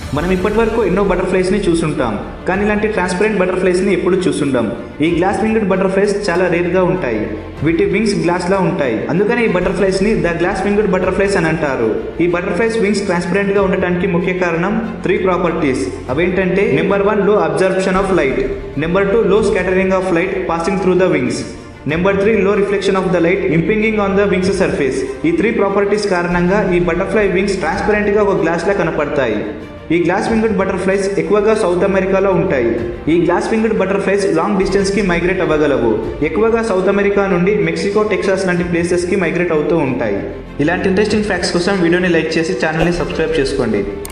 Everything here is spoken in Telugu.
మనం ఇప్పటివరకు ఎన్నో బటర్ఫ్లైస్ని చూసుంటాం కానీ ఇలాంటి ట్రాన్స్పరెంట్ బటర్ఫ్లైస్ని ఎప్పుడు చూసుంటాం ఈ గ్లాస్ వింగ్డ్ బటర్ఫ్లైస్ చాలా రేర్గా ఉంటాయి వీటి వింగ్స్ గ్లాస్లా ఉంటాయి అందుకని ఈ బటర్ఫ్లైస్ని ద గ్లాస్ వింగ్డ్ బటర్ఫ్లైస్ అని అంటారు ఈ బటర్ఫ్లైస్ వింగ్స్ ట్రాన్స్పరెంట్గా ఉండటానికి ముఖ్య కారణం త్రీ ప్రాపర్టీస్ అవేంటంటే number one low absorption of light number two low scattering of light passing through the wings number three low reflection of the light impinging on the wings surface ఈ త్రీ ప్రాపర్టీస్ కారణంగా ఈ బటర్ఫ్లై వింగ్స్ ట్రాన్స్పరెంట్ గా ఒక గ్లాస్ లా కనపడతాయి ఈ గ్లాస్ వింగ్డ్ బటర్ఫ్లైస్ ఎక్కువగా సౌత్ అమెరికాలో ఉంటాయి ఈ glass winged butterflies long distance కి మైగ్రేట్ అవ్వగలవు ఎక్కువగా సౌత్ అమెరికా నుండి మెక్సికో టెక్సాస్ లాంటి ప్లేసెస్ కి మైగ్రేట్ అవుతూ ఉంటాయి ఇలాంటి ఇంట్రెస్టింగ్ ఫ్యాక్ట్స్ కోసం వీడియోని లైక్ చేసి ఛానల్ని సబ్స్క్రైబ్ చేసుకోండి